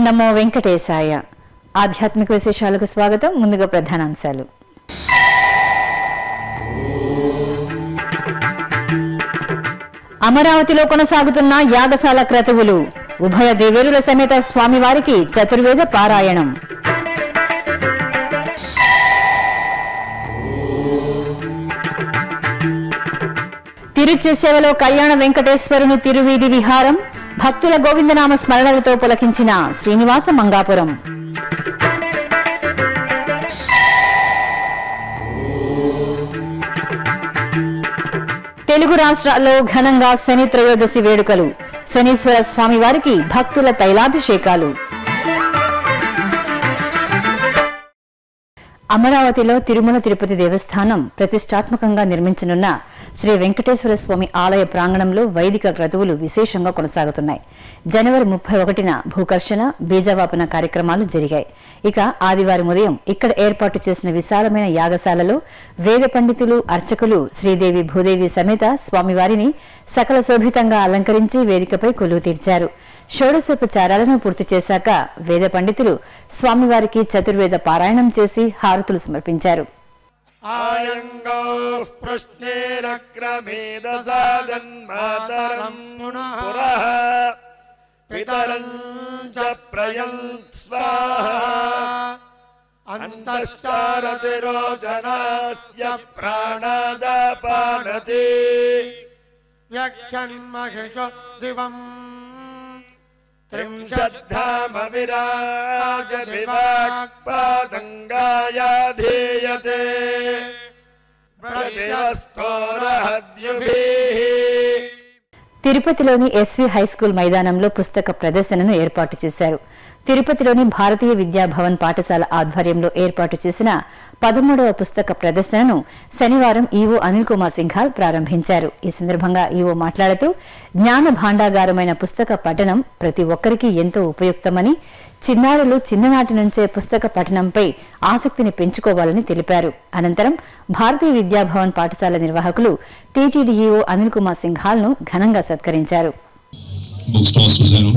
నమో వెంకటేశాయ ఆధ్యాత్మిక విశేషాలకు స్వాగతం ముందుగా ప్రధానాంశాలు అమరావతిలో కొనసాగుతున్న యాగశాల క్రతువులు ఉభయ దేవేరుల సమేత స్వామివారికి చతుర్వేద పారాయణం తిరుచి సేవలో కళ్యాణ వెంకటేశ్వరుని తిరువీధి విహారం భక్తుల గోవిందనామ స్మరణలతో పులకించిన శ్రీనివాస మంగాపురం తెలుగు రాష్ట్రాల్లో ఘనంగా శని త్రయోదశి వేడుకలు శనీశ్వర స్వామివారికి భక్తుల తైలాభిషేకాలు అమరావతిలో తిరుమల తిరుపతి దేవస్థానం ప్రతిష్టాత్మకంగా నిర్మించనున్న శ్రీ వెంకటేశ్వర స్వామి ఆలయ ప్రాంగణంలో వైదిక క్రతువులు విశేషంగా కొనసాగుతున్నాయి జనవరి ముప్పై ఒకటిన భూకర్షణ బీజావాపన కార్యక్రమాలు జరిగాయి ఇక ఆదివారం ఉదయం ఇక్కడ ఏర్పాటు చేసిన విశాలమైన యాగశాలలో వేద పండితులు అర్చకులు శ్రీదేవి భూదేవి సమేత స్వామివారిని సకల శోభితంగా అలంకరించి వేదికపై కొలువు తీర్చారు షోడశోపచారాలను పూర్తి చేశాక వేద పండితులు స్వామివారికి చతుర్వేద పారాయణం చేసి హారతులు సమర్పించారు आयङ्गौः प्रश्नेरक्रमेदसादन्मातरम् पुरः पितरम् च प्रयन्त् स्वाहा अन्तश्चारतिरोचनास्य प्राणादापानति व्याख्यन्महिष दिवम् त्रिंशद्धाम विराजदिवाक्पादङ्गायाधीयते प्रतिवस्तोरहद्युभिः తిరుపతిలోని ఎస్వి హైస్కూల్ మైదానంలో పుస్తక ప్రదర్శనను ఏర్పాటు చేశారు తిరుపతిలోని భారతీయ విద్యాభవన్ పాఠశాల ఆధ్వర్యంలో ఏర్పాటు చేసిన పదమూడవ పుస్తక ప్రదర్శనను శనివారం ఈవో అనిల్ కుమార్ సింఘాల్ ప్రారంభించారు ఈ సందర్భంగా ఈవో మాట్లాడుతూ జ్ఞాన భాండాగారమైన పుస్తక పఠనం ప్రతి ఒక్కరికి ఎంతో ఉపయుక్తమని చిన్నారులు చిన్ననాటి నుంచే పుస్తక పఠనంపై ఆసక్తిని పెంచుకోవాలని తెలిపారు అనంతరం భారతీయ విద్యాభవన్ పాఠశాల నిర్వాహకులు టీటీడీఈఓ అనిల్ కుమార్ సింఘాల్ను ఘనంగా సత్కరించారు బుక్ స్టాల్స్ చూశాను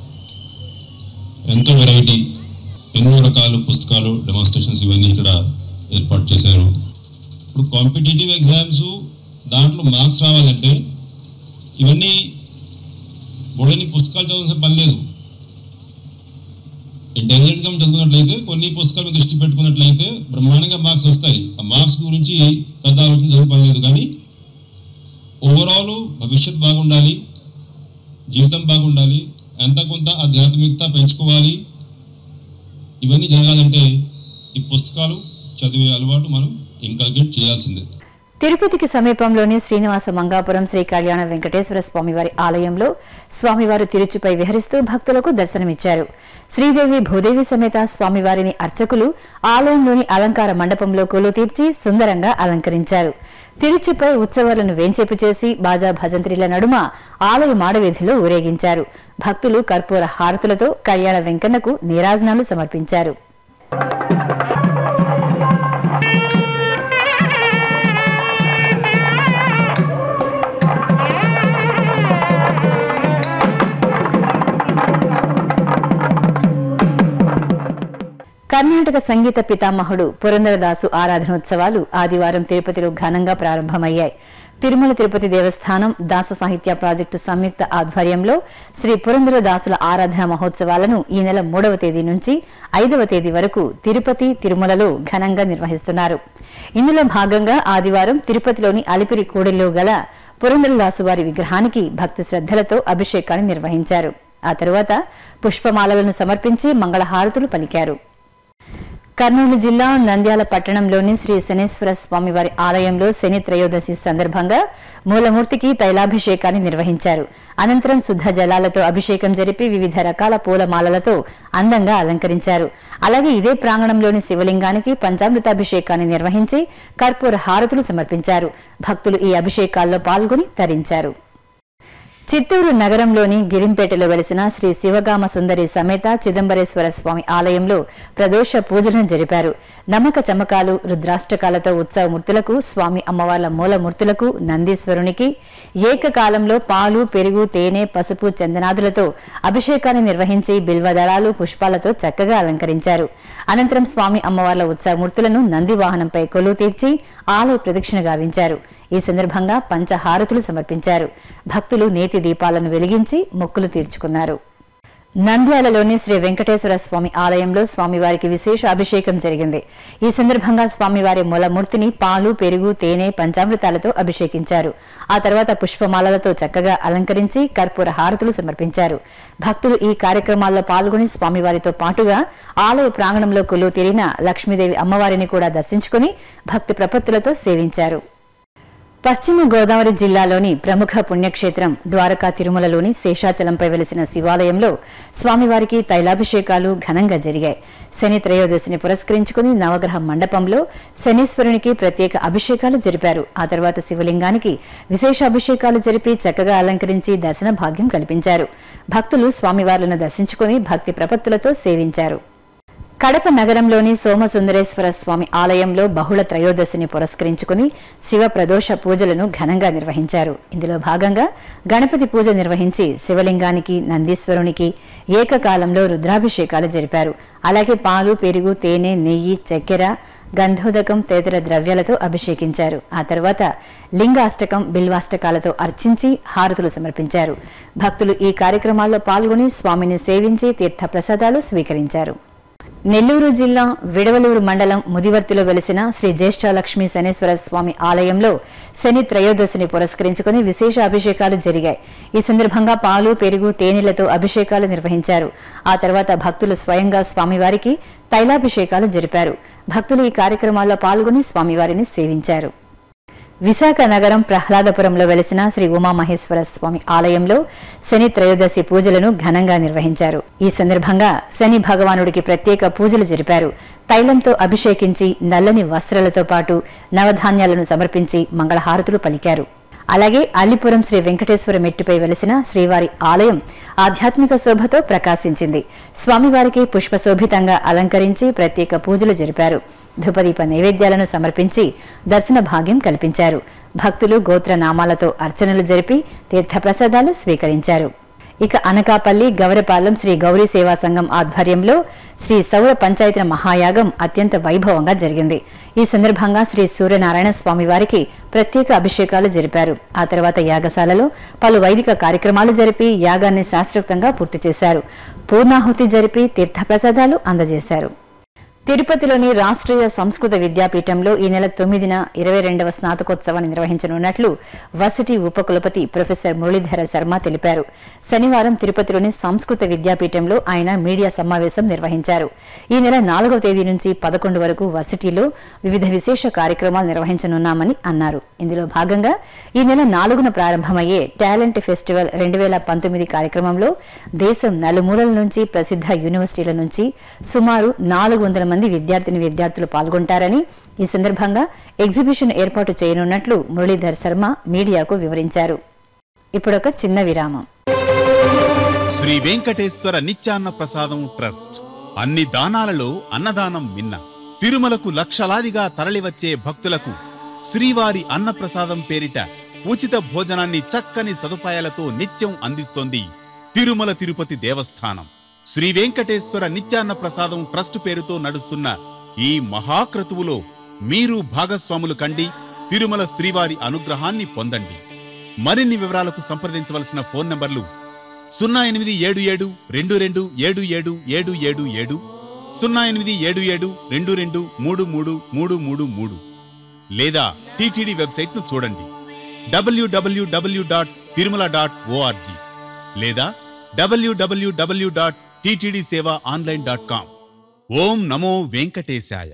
ఎంతో వెరైటీ ఎన్నో రకాల పుస్తకాలు డెమాన్స్ట్రేషన్స్ ఇవన్నీ ఇక్కడ ఏర్పాటు చేశారు ఇప్పుడు కాంపిటేటివ్ ఎగ్జామ్స్ దాంట్లో మార్క్స్ రావాలంటే ఇవన్నీ బోడని పుస్తకాలు చదవాల్సిన పని లేదు ఇంటెలిజెంట్గా చదువుకున్నట్లయితే కొన్ని పుస్తకాల మీద దృష్టి పెట్టుకున్నట్లయితే బ్రహ్మాండంగా మార్క్స్ వస్తాయి ఆ మార్క్స్ గురించి పెద్ద ఆలోచన చదివే పని లేదు కానీ ఓవరాల్ భవిష్యత్ బాగుండాలి జీవితం బాగుండాలి ఎంత కొంత ఆధ్యాత్మికత పెంచుకోవాలి ఇవన్నీ జరగాలంటే ఈ పుస్తకాలు చదివే అలవాటు మనం ఇంకల్కేట్ చేయాల్సిందే తిరుపతికి సమీపంలోని శ్రీనివాస మంగాపురం శ్రీ కళ్యాణ వెంకటేశ్వర స్వామివారి ఆలయంలో స్వామివారు తిరుచుపై విహరిస్తూ భక్తులకు దర్శనమిచ్చారు శ్రీదేవి భూదేవి సమేత స్వామివారిని అర్చకులు ఆలయంలోని అలంకార మండపంలో కొలు తీర్చి సుందరంగా అలంకరించారు తిరుచుపై ఉత్సవాలను వేంచేపు చేసి బాజా భజంత్రిల నడుమ ఆలయ మాడవీధిలో ఊరేగించారు భక్తులు కర్పూర హారతులతో కళ్యాణ వెంకన్నకు నీరాజనాలు సమర్పించారు కర్ణాటక సంగీత పితామహుడు పురందరదాసు ఆరాధనోత్సవాలు ఆదివారం తిరుపతిలో ఘనంగా ప్రారంభమయ్యాయి తిరుమల తిరుపతి దేవస్థానం దాస సాహిత్య ప్రాజెక్టు సంయుక్త ఆధ్వర్యంలో శ్రీ పురందరదాసుల ఆరాధన మహోత్సవాలను ఈ నెల మూడవ తేదీ నుంచి ఐదవ తేదీ వరకు తిరుపతి తిరుమలలో ఘనంగా నిర్వహిస్తున్నారు ఇందులో భాగంగా ఆదివారం తిరుపతిలోని అలిపిరి కూడలిలో గల పురందరదాసు వారి విగ్రహానికి భక్తి శ్రద్ధలతో అభిషేకాన్ని నిర్వహించారు ఆ తరువాత పుష్పమాలలను సమర్పించి మంగళహారతులు పలికారు కర్నూలు జిల్లా నంద్యాల పట్టణంలోని శ్రీ శనేశ్వర స్వామివారి ఆలయంలో శని త్రయోదశి సందర్భంగా మూలమూర్తికి తైలాభిషేకాన్ని నిర్వహించారు అనంతరం శుద్ధ జలాలతో అభిషేకం జరిపి వివిధ రకాల పూలమాలలతో అందంగా అలంకరించారు అలాగే ఇదే ప్రాంగణంలోని శివలింగానికి పంచామృతాభిషేకాన్ని నిర్వహించి కర్పూర హారతులు సమర్పించారు భక్తులు ఈ అభిషేకాల్లో పాల్గొని తరించారు చిత్తూరు నగరంలోని గిరింపేటలో వెలిసిన శ్రీ శివగామ సుందరి సమేత చిదంబరేశ్వర స్వామి ఆలయంలో ప్రదోష పూజలను జరిపారు నమ్మక చమకాలు రుద్రాష్టకాలతో ఉత్సవమూర్తులకు స్వామి అమ్మవార్ల మూలమూర్తులకు నందీశ్వరునికి ఏకకాలంలో పాలు పెరుగు తేనె పసుపు చందనాదులతో అభిషేకాన్ని నిర్వహించి బిల్వదళాలు పుష్పాలతో చక్కగా అలంకరించారు అనంతరం స్వామి అమ్మవార్ల ఉత్సవమూర్తులను నంది వాహనంపై కొలువు తీర్చి ఆలయ ప్రదక్షిణ గావించారు ఈ సందర్భంగా పంచహారతులు సమర్పించారు భక్తులు నేతి దీపాలను వెలిగించి మొక్కులు తీర్చుకున్నారు నంద్యాలలోని శ్రీ వెంకటేశ్వర స్వామి ఆలయంలో స్వామివారికి విశేష అభిషేకం జరిగింది ఈ సందర్భంగా స్వామివారి మూలమూర్తిని పాలు పెరుగు తేనె పంచామృతాలతో అభిషేకించారు ఆ తర్వాత పుష్పమాలలతో చక్కగా అలంకరించి కర్పూర హారతులు సమర్పించారు భక్తులు ఈ కార్యక్రమాల్లో పాల్గొని స్వామివారితో పాటుగా ఆలయ ప్రాంగణంలో కొలువు తీరిన లక్ష్మీదేవి అమ్మవారిని కూడా దర్శించుకుని భక్తి ప్రపత్తులతో సేవించారు పశ్చిమ గోదావరి జిల్లాలోని ప్రముఖ పుణ్యక్షేత్రం ద్వారకా తిరుమలలోని శేషాచలంపై వెలిసిన శివాలయంలో స్వామివారికి తైలాభిషేకాలు ఘనంగా జరిగాయి శని త్రయోదశిని పురస్కరించుకుని నవగ్రహ మండపంలో శనీశ్వరునికి ప్రత్యేక అభిషేకాలు జరిపారు ఆ తర్వాత శివలింగానికి విశేష అభిషేకాలు జరిపి చక్కగా అలంకరించి దర్శన భాగ్యం కల్పించారు భక్తులు స్వామివార్లను దర్శించుకుని భక్తి ప్రపత్తులతో సేవించారు కడప నగరంలోని సోమసుందరేశ్వర స్వామి ఆలయంలో బహుళ త్రయోదశిని పురస్కరించుకుని శివ ప్రదోష పూజలను ఘనంగా నిర్వహించారు ఇందులో భాగంగా గణపతి పూజ నిర్వహించి శివలింగానికి నందీశ్వరునికి ఏకకాలంలో రుద్రాభిషేకాలు జరిపారు అలాగే పాలు పెరుగు తేనె నెయ్యి చక్కెర గంధోదకం తదితర ద్రవ్యాలతో అభిషేకించారు ఆ తర్వాత లింగాష్టకం బిల్వాష్టకాలతో అర్చించి హారతులు సమర్పించారు భక్తులు ఈ కార్యక్రమాల్లో పాల్గొని స్వామిని సేవించి తీర్థ ప్రసాదాలు స్వీకరించారు నెల్లూరు జిల్లా విడవలూరు మండలం ముదివర్తిలో వెలిసిన శ్రీ జ్యేష్ఠలక్ష్మి శనేశ్వర స్వామి ఆలయంలో శని త్రయోదశిని పురస్కరించుకుని విశేష అభిషేకాలు జరిగాయి ఈ సందర్భంగా పాలు పెరుగు తేనెలతో అభిషేకాలు నిర్వహించారు ఆ తర్వాత భక్తులు స్వయంగా స్వామివారికి తైలాభిషేకాలు జరిపారు భక్తులు ఈ కార్యక్రమాల్లో పాల్గొని స్వామివారిని సేవించారు విశాఖ నగరం ప్రహ్లాదపురంలో వెలిసిన శ్రీ ఉమామహేశ్వర స్వామి ఆలయంలో శని త్రయోదశి పూజలను ఘనంగా నిర్వహించారు ఈ సందర్భంగా శని భగవానుడికి ప్రత్యేక పూజలు జరిపారు తైలంతో అభిషేకించి నల్లని వస్త్రాలతో పాటు నవధాన్యాలను సమర్పించి మంగళహారతులు పలికారు అలాగే అల్లిపురం శ్రీ వెంకటేశ్వర మెట్టుపై వెలిసిన శ్రీవారి ఆలయం ఆధ్యాత్మిక శోభతో ప్రకాశించింది స్వామివారికి పుష్పశోభితంగా అలంకరించి ప్రత్యేక పూజలు జరిపారు ధూపదీప నైవేద్యాలను సమర్పించి దర్శన భాగ్యం కల్పించారు భక్తులు గోత్ర నామాలతో అర్చనలు జరిపి తీర్థప్రసాదాలు స్వీకరించారు ఇక అనకాపల్లి గౌరపాలెం శ్రీ గౌరీ సేవా సంఘం ఆధ్వర్యంలో శ్రీ సౌర పంచాయతీల మహాయాగం అత్యంత వైభవంగా జరిగింది ఈ సందర్భంగా శ్రీ సూర్యనారాయణ స్వామి వారికి ప్రత్యేక అభిషేకాలు జరిపారు ఆ తర్వాత యాగశాలలో పలు వైదిక కార్యక్రమాలు జరిపి యాగాన్ని శాస్త్రోక్తంగా పూర్తి చేశారు పూర్ణాహుతి జరిపి తీర్థప్రసాదాలు అందజేశారు తిరుపతిలోని రాష్ట్రీయ సంస్కృత విద్యాపీఠంలో ఈ నెల తొమ్మిదిన ఇరవై రెండవ స్నాతకోత్సవాన్ని నిర్వహించనున్నట్లు వర్సిటీ ఉపకులపతి ప్రొఫెసర్ మురళీధర శర్మ తెలిపారు శనివారం తిరుపతిలోని సంస్కృత విద్యాపీఠంలో ఆయన మీడియా సమావేశం నిర్వహించారు ఈ నెల నాలుగవ తేదీ నుంచి పదకొండు వరకు వర్సిటీలో వివిధ విశేష కార్యక్రమాలు నిర్వహించనున్నామని అన్నారు ఇందులో భాగంగా ఈ నెల నాలుగున ప్రారంభమయ్యే టాలెంట్ ఫెస్టివల్ రెండు వేల పంతొమ్మిది కార్యక్రమంలో దేశం నలుమూలల నుంచి ప్రసిద్ధ యూనివర్సిటీల నుంచి సుమారు నాలుగు వందల మంది విద్యార్థిని విద్యార్థులు పాల్గొంటారని ఈ సందర్భంగా ఎగ్జిబిషన్ ఏర్పాటు చేయనున్నట్లు మురళీధర్ శర్మ మీడియాకు వివరించారు ఇప్పుడొక చిన్న విరామం శ్రీ వెంకటేశ్వర నిత్యాన్న ప్రసాదం ట్రస్ట్ అన్ని దానాలలో అన్నదానం మిన్న తిరుమలకు లక్షలాదిగా తరలివచ్చే భక్తులకు శ్రీవారి అన్నప్రసాదం పేరిట ఉచిత భోజనాన్ని చక్కని సదుపాయాలతో నిత్యం అందిస్తోంది తిరుమల తిరుపతి దేవస్థానం శ్రీ వెంకటేశ్వర నిత్యాన్న ప్రసాదం ట్రస్ట్ పేరుతో నడుస్తున్న ఈ మహాక్రతువులో మీరు భాగస్వాములు కండి తిరుమల శ్రీవారి అనుగ్రహాన్ని పొందండి మరిన్ని వివరాలకు సంప్రదించవలసిన ఫోన్ నంబర్లు సున్నా ఎనిమిది ఏడు ఏడు రెండు రెండు ఏడు ఏడు ఏడు ఏడు ఏడు సున్నా ఎనిమిది ఏడు ఏడు రెండు రెండు మూడు మూడు మూడు మూడు మూడు లేదా టీటీడీ వెబ్సైట్ను చూడండి W W W dot Tirumala dot ORG లేదా W W W dot TTD seva online dot com ఓం నమో వెంకటేశాయ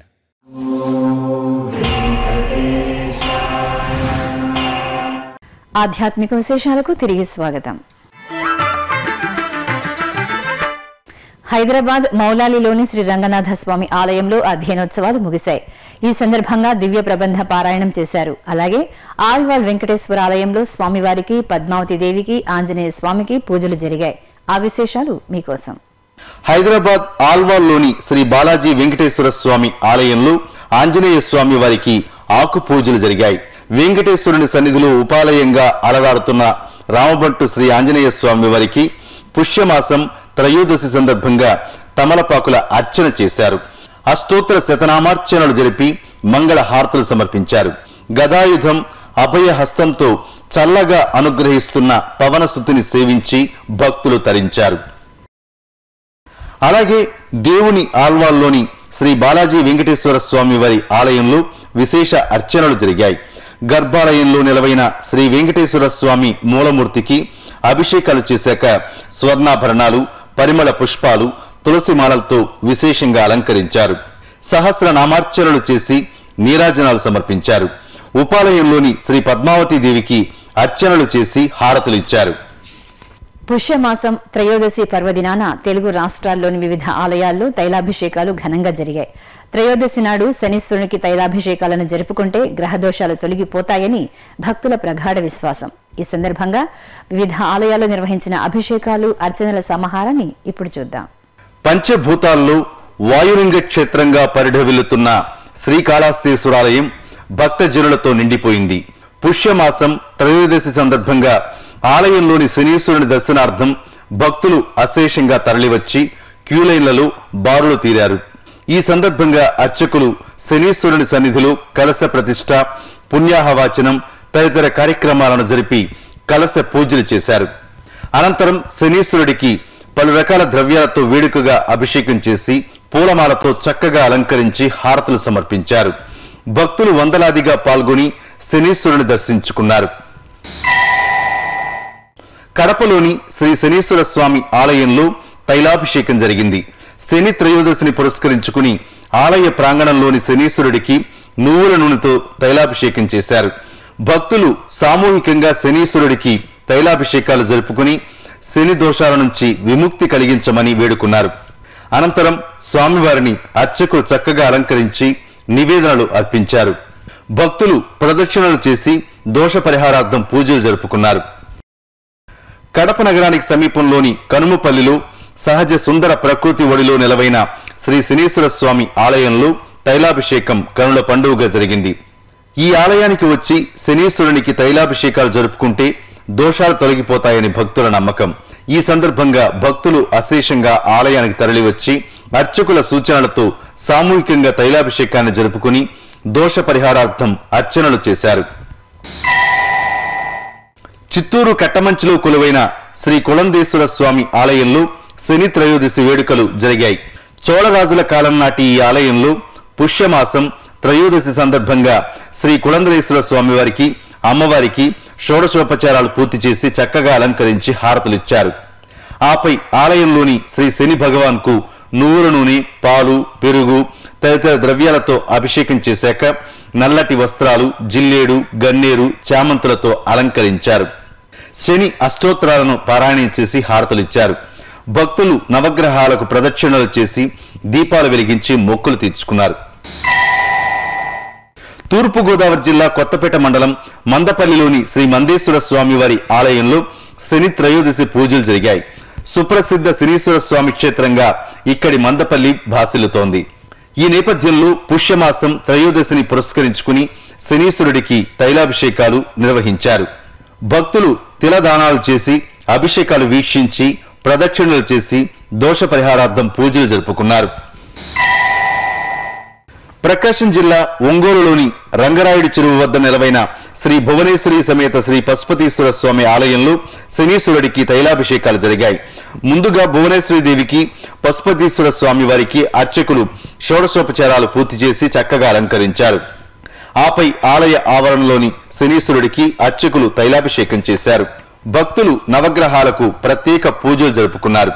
ఆధ్యాత్మిక విశేషాలకు తిరిగి స్వాగతం హైదరాబాద్ మౌలాలిలోని శ్రీ రంగనాథ స్వామి ఆలయంలో అధ్యయనోత్సవాలు ముగిశాయి ఈ సందర్భంగా దివ్య ప్రబంధ పారాయణం చేశారు అలాగే ఆళ్వాల్ వెంకటేశ్వర ఆలయంలో స్వామివారికి పద్మావతి దేవికి ఆంజనేయ స్వామికి పూజలు జరిగాయి ఆ విశేషాలు మీకోసం హైదరాబాద్ ఆల్వాల్లోని శ్రీ బాలాజీ వెంకటేశ్వర స్వామి ఆలయంలో ఆంజనేయ స్వామి వారికి ఆకు పూజలు జరిగాయి వెంకటేశ్వరుని సన్నిధిలో ఉపాలయంగా అలరాడుతున్న రామభట్టు శ్రీ ఆంజనేయ స్వామి వారికి పుష్యమాసం త్రయోదశి సందర్భంగా తమలపాకుల అర్చన చేశారు అష్టోత్తర శతనామార్చనలు జరిపి మంగళ హారతులు సమర్పించారు గదాయుధం అభయ హస్తంతో చల్లగా అనుగ్రహిస్తున్న పవనసుతిని సేవించి భక్తులు తరించారు అలాగే దేవుని ఆల్వాల్లోని శ్రీ బాలాజీ వెంకటేశ్వర స్వామి వారి ఆలయంలో విశేష అర్చనలు జరిగాయి గర్భాలయంలో నిలవైన శ్రీ వెంకటేశ్వర స్వామి మూలమూర్తికి అభిషేకాలు చేశాక స్వర్ణాభరణాలు పరిమళ పుష్పాలు తులసి మాలలతో విశేషంగా అలంకరించారు సహస్ర నామార్చనలు చేసి నీరాజనాలు సమర్పించారు ఉపాలయంలోని శ్రీ పద్మావతి దేవికి అర్చనలు చేసి హారతులు ఇచ్చారు పుష్యమాసం త్రయోదశి పర్వదినాన తెలుగు రాష్ట్రాల్లోని వివిధ ఆలయాల్లో తైలాభిషేకాలు ఘనంగా జరిగాయి త్రయోదశి నాడు శనీశ్వరునికి తైలాభిషేకాలను జరుపుకుంటే గ్రహదోషాలు తొలగిపోతాయని భక్తుల ప్రగాఢ విశ్వాసం ఈ సందర్భంగా వివిధ ఆలయాల్లో నిర్వహించిన అభిషేకాలు అర్చనల సమాహారాన్ని ఇప్పుడు చూద్దాం పంచభూతాల్లో వాయులింగ క్షేత్రంగా పరిఢవిల్లుతున్న శ్రీకాళహస్తీశ్వరాలయం భక్తజనులతో నిండిపోయింది పుష్యమాసం త్రయోదశి సందర్భంగా ఆలయంలోని శనీశ్వరుని దర్శనార్థం భక్తులు అశేషంగా తరలివచ్చి క్యూలైన్లలో బారులు తీరారు ఈ సందర్భంగా అర్చకులు శనీశ్వరుని సన్నిధిలో కలశ ప్రతిష్ట పుణ్యాహవాచనం తదితర కార్యక్రమాలను జరిపి కలశ పూజలు చేశారు అనంతరం శనీశ్వరుడికి పలు రకాల ద్రవ్యాలతో వేడుకగా అభిషేకం చేసి పూలమాలతో చక్కగా అలంకరించి హారతులు సమర్పించారు భక్తులు వందలాదిగా పాల్గొని శనీశ్వరుని దర్శించుకున్నారు కడపలోని శ్రీ శనీశ్వర స్వామి ఆలయంలో తైలాభిషేకం జరిగింది శని త్రయోదశిని పురస్కరించుకుని ఆలయ ప్రాంగణంలోని శనీశ్వరుడికి నువ్వుల నూనెతో తైలాభిషేకం చేశారు భక్తులు సామూహికంగా శనీశ్వరుడికి తైలాభిషేకాలు జరుపుకుని శని దోషాల నుంచి విముక్తి కలిగించమని వేడుకున్నారు అనంతరం స్వామివారిని అర్చకులు చక్కగా అలంకరించి నివేదనలు అర్పించారు భక్తులు ప్రదక్షిణలు చేసి దోష పరిహారార్థం పూజలు జరుపుకున్నారు కడప నగరానికి సమీపంలోని కనుమపల్లిలో సహజ సుందర ప్రకృతి ఒడిలో నిలవైన శ్రీ శనీశ్వర స్వామి ఆలయంలో తైలాభిషేకం కనుల పండుగగా జరిగింది ఈ ఆలయానికి వచ్చి శనీశ్వరునికి తైలాభిషేకాలు జరుపుకుంటే దోషాలు తొలగిపోతాయని భక్తుల నమ్మకం ఈ సందర్భంగా భక్తులు అశేషంగా ఆలయానికి తరలివచ్చి అర్చకుల సూచనలతో సామూహికంగా తైలాభిషేకాన్ని జరుపుకుని దోష పరిహారార్థం అర్చనలు చేశారు చిత్తూరు కట్టమంచులో కొలువైన శ్రీ కులందేశ్వర స్వామి ఆలయంలో శని త్రయోదశి వేడుకలు జరిగాయి చోళరాజుల కాలం నాటి ఈ ఆలయంలో పుష్యమాసం త్రయోదశి సందర్భంగా శ్రీ కులందేశ్వర స్వామి వారికి అమ్మవారికి షోడశోపచారాలు పూర్తి చేసి చక్కగా అలంకరించి హారతులిచ్చారు ఆపై ఆలయంలోని శ్రీ శని భగవాన్ కు నువ్వుల నూనె పాలు పెరుగు తదితర ద్రవ్యాలతో అభిషేకం చేశాక నల్లటి వస్త్రాలు జిల్లేడు గన్నేరు చామంతులతో అలంకరించారు శని అష్టోత్తరాలను పారాయణం చేసి హారతులిచ్చారు భక్తులు నవగ్రహాలకు ప్రదక్షిణలు చేసి దీపాలు వెలిగించి మొక్కులు తీర్చుకున్నారు తూర్పుగోదావరి జిల్లా కొత్తపేట మండలం మందపల్లిలోని శ్రీ మందేశ్వర స్వామి వారి ఆలయంలో శని త్రయోదశి పూజలు జరిగాయి సుప్రసిద్ధ శనీశ్వర స్వామి క్షేత్రంగా ఇక్కడి మందపల్లి భాసిల్లుతోంది ఈ నేపథ్యంలో పుష్యమాసం త్రయోదశిని పురస్కరించుకుని శనీశ్వరుడికి తైలాభిషేకాలు నిర్వహించారు భక్తులు తిలదానాలు చేసి అభిషేకాలు వీక్షించి ప్రదక్షిణలు చేసి దోష పరిహారార్థం పూజలు జరుపుకున్నారు ప్రకాశం జిల్లా ఒంగోలులోని రంగరాయుడి చెరువు వద్ద నిలవైన శ్రీ భువనేశ్వరి సమేత శ్రీ పశుపతీశ్వర స్వామి ఆలయంలో శనీశ్వరుడికి తైలాభిషేకాలు జరిగాయి ముందుగా భువనేశ్వరి దేవికి పశుపతీశ్వర స్వామి వారికి అర్చకులు షోడశోపచారాలు పూర్తి చేసి చక్కగా అలంకరించారు ఆపై ఆలయ ఆవరణలోని శనీశ్వరుడికి అర్చకులు తైలాభిషేకం చేశారు భక్తులు నవగ్రహాలకు ప్రత్యేక పూజలు జరుపుకున్నారు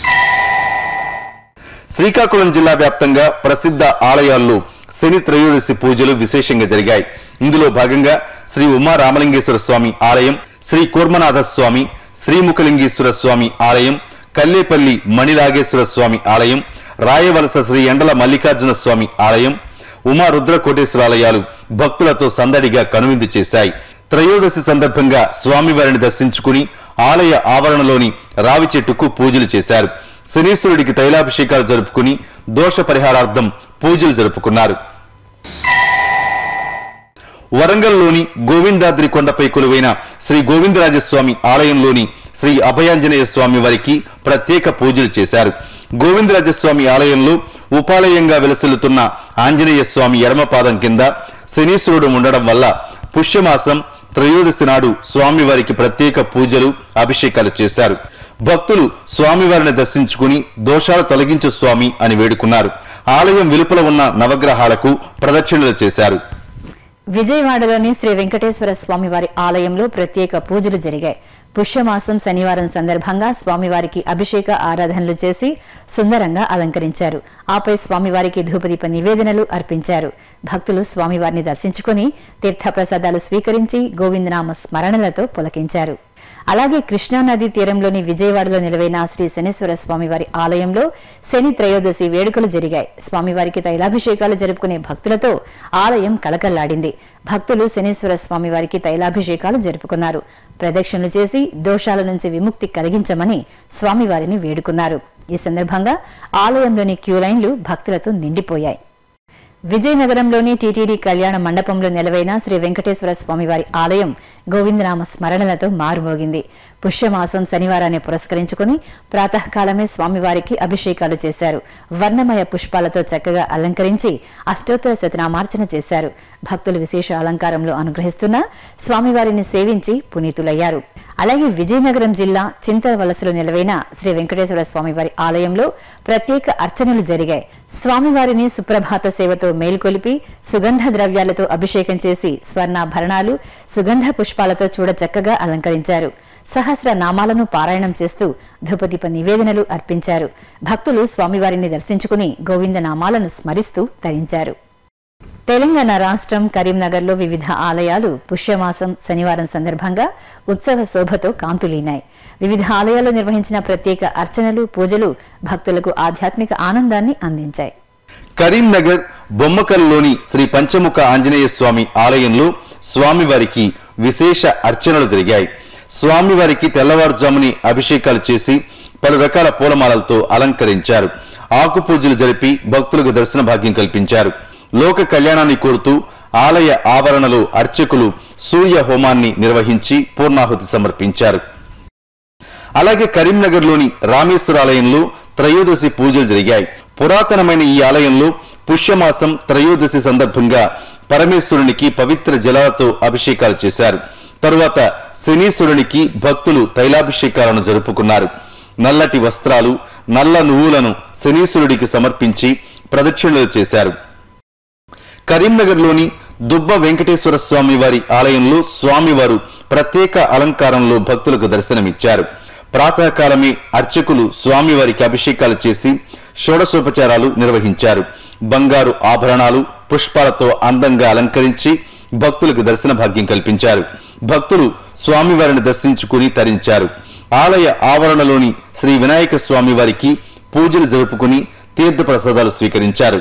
శ్రీకాకుళం జిల్లా వ్యాప్తంగా ప్రసిద్ధ ఆలయాల్లో శని త్రయోదశి పూజలు విశేషంగా జరిగాయి ఇందులో భాగంగా శ్రీ ఉమా రామలింగేశ్వర స్వామి ఆలయం శ్రీ కూర్మనాథ స్వామి శ్రీముఖలింగేశ్వర స్వామి ఆలయం కల్లేపల్లి మణిరాగేశ్వర స్వామి ఆలయం రాయవలస శ్రీ ఎండల మల్లికార్జున స్వామి ఆలయం ఉమా రుద్ర కోటేశ్వరాలయాలు భక్తులతో సందడిగా కనువిందు చేశాయి త్రయోదశి సందర్భంగా స్వామివారిని దర్శించుకుని ఆలయ ఆవరణలోని రావి చెట్టుకు పూజలు చేశారు శనీశ్వరుడికి తైలాభిషేకాలు జరుపుకుని దోష పరిహారార్థం పూజలు జరుపుకున్నారు వరంగల్లోని గోవిందాద్రి కొండపై కొలువైన శ్రీ గోవిందరాజస్వామి ఆలయంలోని శ్రీ అభయాంజనేయ స్వామి వారికి ప్రత్యేక పూజలు చేశారు గోవిందరాజస్వామి ఆలయంలో ఉపాలయంగా వెలసిల్లుతున్న ఆంజనేయ స్వామి ఎడమపాదం కింద శనీశ్వరుడు ఉండడం వల్ల పుష్యమాసం త్రయోదశి నాడు స్వామివారికి ప్రత్యేక పూజలు అభిషేకాలు చేశారు భక్తులు స్వామివారిని దర్శించుకుని దోషాలు తొలగించు స్వామి అని వేడుకున్నారు ఆలయం వెలుపల ఉన్న నవగ్రహాలకు ప్రదక్షిణలు చేశారు విజయవాడలోని శ్రీ వెంకటేశ్వర స్వామివారి ఆలయంలో ప్రత్యేక పూజలు జరిగాయి పుష్యమాసం శనివారం సందర్భంగా స్వామివారికి అభిషేక ఆరాధనలు చేసి సుందరంగా అలంకరించారు ఆపై స్వామివారికి ధూపదీప నివేదనలు అర్పించారు భక్తులు స్వామివారిని దర్శించుకుని తీర్థప్రసాదాలు స్వీకరించి గోవిందనామ స్మరణలతో పులకించారు అలాగే కృష్ణానది తీరంలోని విజయవాడలో నిలవైన శ్రీ శనీశ్వర స్వామివారి ఆలయంలో శని త్రయోదశి వేడుకలు జరిగాయి స్వామివారికి తైలాభిషేకాలు జరుపుకునే భక్తులతో ఆలయం కళకళ్లాడింది భక్తులు శనీశ్వర స్వామివారికి తైలాభిషేకాలు జరుపుకున్నారు ప్రదక్షిణలు చేసి దోషాల నుంచి విముక్తి కలిగించమని స్వామివారిని వేడుకున్నారు ఈ సందర్భంగా ఆలయంలోని క్యూ లైన్లు భక్తులతో నిండిపోయాయి విజయనగరంలోని టీటీడీ కళ్యాణ మండపంలో నెలవైన శ్రీ వెంకటేశ్వర స్వామివారి ఆలయం గోవిందనామ స్మరణలతో మారుమోగింది పుష్యమాసం శనివారాన్ని పురస్కరించుకుని ప్రాతకాలమే స్వామివారికి అభిషేకాలు చేశారు వర్ణమయ పుష్పాలతో చక్కగా అలంకరించి అష్టోత్తర శతనామార్చన చేశారు భక్తులు విశేష అలంకారంలో అనుగ్రహిస్తున్న స్వామివారిని సేవించి పునీతులయ్యారు అలాగే విజయనగరం జిల్లా చింతవలసలో నిలవైన శ్రీ వెంకటేశ్వర స్వామివారి ఆలయంలో ప్రత్యేక అర్చనలు జరిగాయి స్వామివారిని సుప్రభాత సేవతో మేల్కొలిపి సుగంధ ద్రవ్యాలతో అభిషేకం చేసి స్వర్ణాభరణాలు సుగంధ పుష్పాలతో చూడ చక్కగా అలంకరించారు సహస్ర నామాలను పారాయణం చేస్తూ ధూపదీప నివేదనలు అర్పించారు భక్తులు స్వామివారిని దర్శించుకుని గోవింద నామాలను స్మరిస్తూ తరించారు తెలంగాణ రాష్ట్రం కరీంనగర్లో వివిధ ఆలయాలు పుష్యమాసం శనివారం సందర్భంగా ఉత్సవ శోభతో కాంతులీనాయి వివిధ ఆలయాల్లో నిర్వహించిన ప్రత్యేక అర్చనలు పూజలు భక్తులకు ఆధ్యాత్మిక ఆనందాన్ని అందించాయి కరీంనగర్ బొమ్మకల్లోని శ్రీ పంచముఖ ఆంజనేయ స్వామి ఆలయంలో స్వామివారికి విశేష అర్చనలు జరిగాయి స్వామివారికి తెల్లవారుజాముని అభిషేకాలు చేసి పలు రకాల పూలమాలలతో అలంకరించారు ఆకు పూజలు జరిపి భక్తులకు దర్శన భాగ్యం కల్పించారు లోక కళ్యాణాన్ని కోరుతూ ఆలయ ఆవరణలో అర్చకులు సూర్య హోమాన్ని నిర్వహించి పూర్ణాహుతి సమర్పించారు అలాగే కరీంనగర్లోని రామేశ్వర ఆలయంలో త్రయోదశి పూజలు జరిగాయి పురాతనమైన ఈ ఆలయంలో పుష్యమాసం త్రయోదశి సందర్భంగా పరమేశ్వరునికి పవిత్ర జలాలతో అభిషేకాలు చేశారు తరువాత శనీశ్వరునికి భక్తులు తైలాభిషేకాలను జరుపుకున్నారు నల్లటి వస్త్రాలు నల్ల నువ్వులను శనీశ్వరుడికి సమర్పించి ప్రదక్షిణలు చేశారు కరీంనగర్లోని దుబ్బ వెంకటేశ్వర స్వామి వారి ఆలయంలో స్వామివారు ప్రత్యేక అలంకారంలో భక్తులకు దర్శనమిచ్చారు ప్రాతకాలమే అర్చకులు స్వామివారికి అభిషేకాలు చేసి షోడశోపచారాలు నిర్వహించారు బంగారు ఆభరణాలు పుష్పాలతో అందంగా అలంకరించి భక్తులకు దర్శన భాగ్యం కల్పించారు భక్తులు స్వామివారిని దర్శించుకుని తరించారు ఆలయ ఆవరణలోని శ్రీ వినాయక స్వామి వారికి పూజలు జరుపుకుని తీర్థ ప్రసాదాలు స్వీకరించారు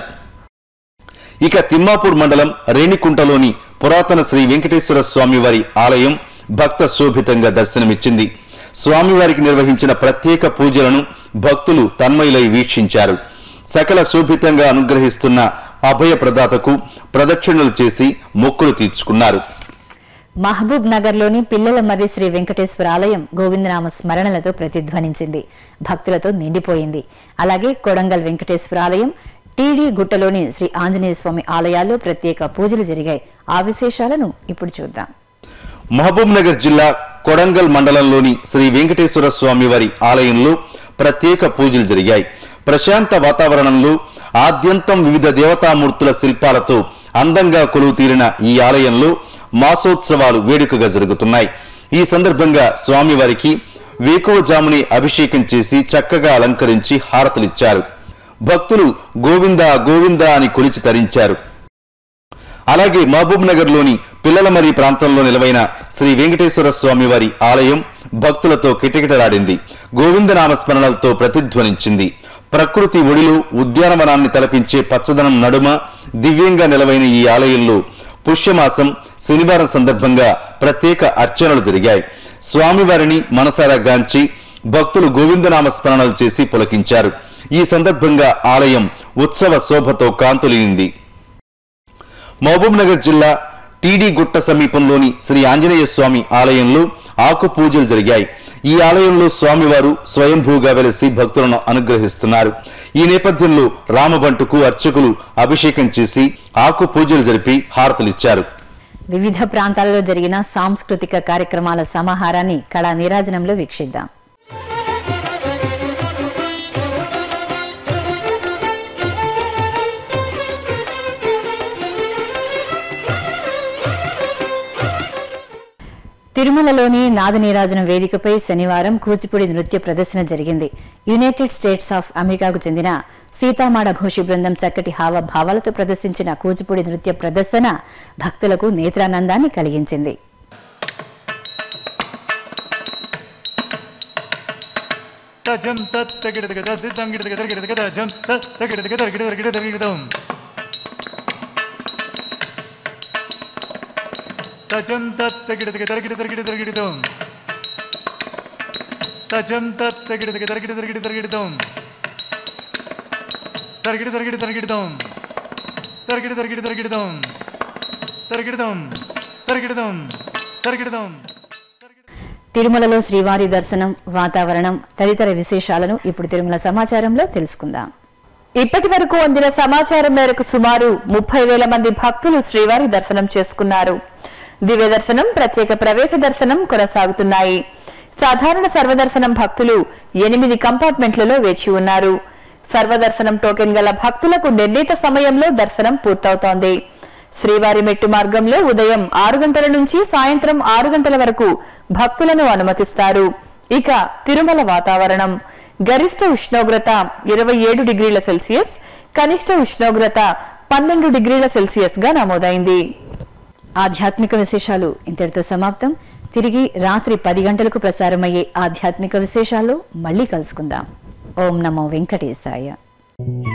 ఇక తిమ్మాపూర్ మండలం రేణికుంటలోని పురాతన శ్రీ వెంకటేశ్వర స్వామివారి ఆలయం భక్త శోభితంగా దర్శనమిచ్చింది స్వామివారికి నిర్వహించిన ప్రత్యేక పూజలను భక్తులు తన్మయులై వీక్షించారు సకల శోభితంగా అనుగ్రహిస్తున్న అభయ ప్రదాతకు ప్రదక్షిణలు చేసి మొక్కులు తీర్చుకున్నారు మహబూబ్ నగర్లోని పిల్లల మర్రి శ్రీ వెంకటేశ్వర ఆలయం గోవిందనామ స్మరణలతో ప్రతిధ్వనించింది భక్తులతో నిండిపోయింది అలాగే కొడంగల్ వెంకటేశ్వర ఆలయం టీడీ గుట్టలోని శ్రీ ఆంజనేయ స్వామి ఆలయాల్లో ప్రత్యేక పూజలు జరిగాయి ఆ విశేషాలను ఇప్పుడు చూద్దాం మహబూబ్ నగర్ జిల్లా కొడంగల్ మండలంలోని శ్రీ వెంకటేశ్వర స్వామి వారి ఆలయంలో ప్రత్యేక పూజలు జరిగాయి ప్రశాంత వాతావరణంలో ఆద్యంతం వివిధ దేవతామూర్తుల శిల్పాలతో అందంగా కొలువు తీరిన ఈ ఆలయంలో మాసోత్సవాలు వేడుకగా జరుగుతున్నాయి ఈ సందర్భంగా స్వామివారికి వేకువజాముని అభిషేకం చేసి చక్కగా అలంకరించి హారతలిచ్చారు భక్తులు గోవింద గోవింద అని కొలిచి తరించారు అలాగే మహబూబ్ నగర్ లోని పిల్లలమరి ప్రాంతంలో నిలవైన శ్రీ వెంకటేశ్వర స్వామి వారి ఆలయం భక్తులతో కిటకిటలాడింది గోవిందనామ స్మరణలతో ప్రతిధ్వనించింది ప్రకృతి ఒడిలో ఉద్యానవనాన్ని తలపించే పచ్చదనం నడుమ దివ్యంగా నిలవైన ఈ ఆలయంలో పుష్యమాసం శనివారం సందర్భంగా ప్రత్యేక అర్చనలు జరిగాయి స్వామివారిని మనసారా గాంచి భక్తులు గోవిందనామ స్మరణలు చేసి పులకించారు ఈ సందర్భంగా ఆలయం ఉత్సవ శోభతో కాంతులింది మహబూబ్ నగర్ జిల్లా టీడీ గుట్ట సమీపంలోని శ్రీ ఆంజనేయ స్వామి ఆలయంలో ఆకు పూజలు జరిగాయి ఈ ఆలయంలో స్వామివారు స్వయంభూగా వెలిసి భక్తులను అనుగ్రహిస్తున్నారు ఈ నేపథ్యంలో రామబంటుకు అర్చకులు అభిషేకం చేసి ఆకు పూజలు జరిపి హారతులిచ్చారు వివిధ ప్రాంతాలలో జరిగిన సాంస్కృతిక కార్యక్రమాల సమాహారాన్ని కళా నీరాజనంలో వీక్షిద్దాం తిరుమలలోని నాదనీరాజనం వేదికపై శనివారం కూచిపూడి నృత్య ప్రదర్శన జరిగింది యునైటెడ్ స్టేట్స్ ఆఫ్ అమెరికాకు చెందిన సీతామాడ భూషి బృందం చక్కటి హావభావాలతో ప్రదర్శించిన కూచిపూడి నృత్య ప్రదర్శన భక్తులకు నేత్రానందాన్ని కలిగించింది తజం తత్తగిడదగ తద్దిదంగిడదగ తగిడదగ తజం తత్తగిడదగ తగిడదగ తగిడదం తజం తత్తగిడదగ తగిడ తగిడ తగిడదం తజం తత్తగిడదగ తగిడ తగిడ తగిడదం తగిడ తగిడ తగిడదం తగిడ తగిడ తగిడదం తగిడదం తగిడదం తగిడదం తిరుమలలో శ్రీవారి దర్శనం వాతావరణం తదితర విశేషాలను ఇప్పుడు తిరుమల సమాచారంలో తెలుసుకుందాం ఇప్పటి వరకు అందిన సమాచారం మేరకు సుమారు ముప్పై వేల మంది భక్తులు శ్రీవారి దర్శనం చేసుకున్నారు దివ్య దర్శనం ప్రత్యేక ప్రవేశ దర్శనం కొనసాగుతున్నాయి సాధారణ సర్వదర్శనం భక్తులు ఎనిమిది కంపార్ట్మెంట్లలో వేచి ఉన్నారు సర్వదర్శనం టోకెన్ గల భక్తులకు నిర్ణీత సమయంలో దర్శనం పూర్తవుతోంది శ్రీవారి మెట్టు మార్గంలో ఉదయం ఆరు గంటల నుంచి సాయంత్రం ఆరు గంటల వరకు భక్తులను అనుమతిస్తారు ఇక తిరుమల వాతావరణం గరిష్ట ఉష్ణోగ్రత ఇరవై ఏడు డిగ్రీల సెల్సియస్ కనిష్ట ఉష్ణోగ్రత పన్నెండు డిగ్రీల సెల్సియస్ గా నమోదైంది ఆధ్యాత్మిక విశేషాలు ఇంతటితో సమాప్తం తిరిగి రాత్రి పది గంటలకు ప్రసారమయ్యే ఆధ్యాత్మిక విశేషాల్లో మళ్ళీ కలుసుకుందాం ఓం నమో వెంకటేశాయ